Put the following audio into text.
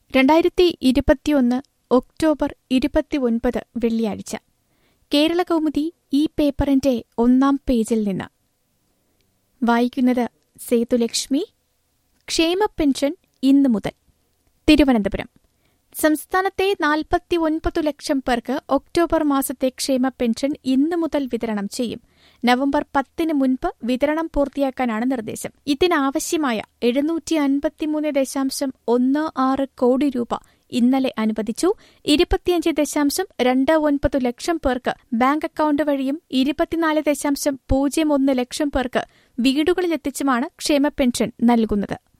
രണ്ടായിരത്തി ഇരുപത്തിയൊന്ന് ഒക്ടോബർ ഇരുപത്തിയൊൻപത് വെള്ളിയാഴ്ച കേരളകൗമുദി ഈ പേപ്പറിന്റെ ഒന്നാം പേജിൽ നിന്ന് വായിക്കുന്നത് സേതുലക്ഷ്മി ക്ഷേമ പെൻഷൻ ഇന്നു മുതൽ തിരുവനന്തപുരം സംസ്ഥാനത്തെ നാൽപ്പത്തിയൊൻപത് ലക്ഷം പേർക്ക് ഒക്ടോബർ മാസത്തെ ക്ഷേമ പെൻഷൻ ഇന്നു മുതൽ വിതരണം ചെയ്യും നവംബർ പത്തിന് മുൻപ് വിതരണം പൂർത്തിയാക്കാനാണ് നിർദ്ദേശം ഇതിനാവശ്യമായ എഴുന്നൂറ്റി അൻപത്തിമൂന്ന് ദശാംശം ഒന്ന് ആറ് കോടി രൂപ ഇന്നലെ അനുവദിച്ചു ഇരുപത്തിയഞ്ച് ദശാംശം രണ്ട് ഒൻപത് ലക്ഷം പേർക്ക് ബാങ്ക് അക്കൌണ്ട് വഴിയും ഇരുപത്തിനാല് ദശാംശം പൂജ്യം ഒന്ന് ലക്ഷം പേർക്ക് വീടുകളിലെത്തിച്ചുമാണ് ക്ഷേമ പെൻഷൻ നൽകുന്നത്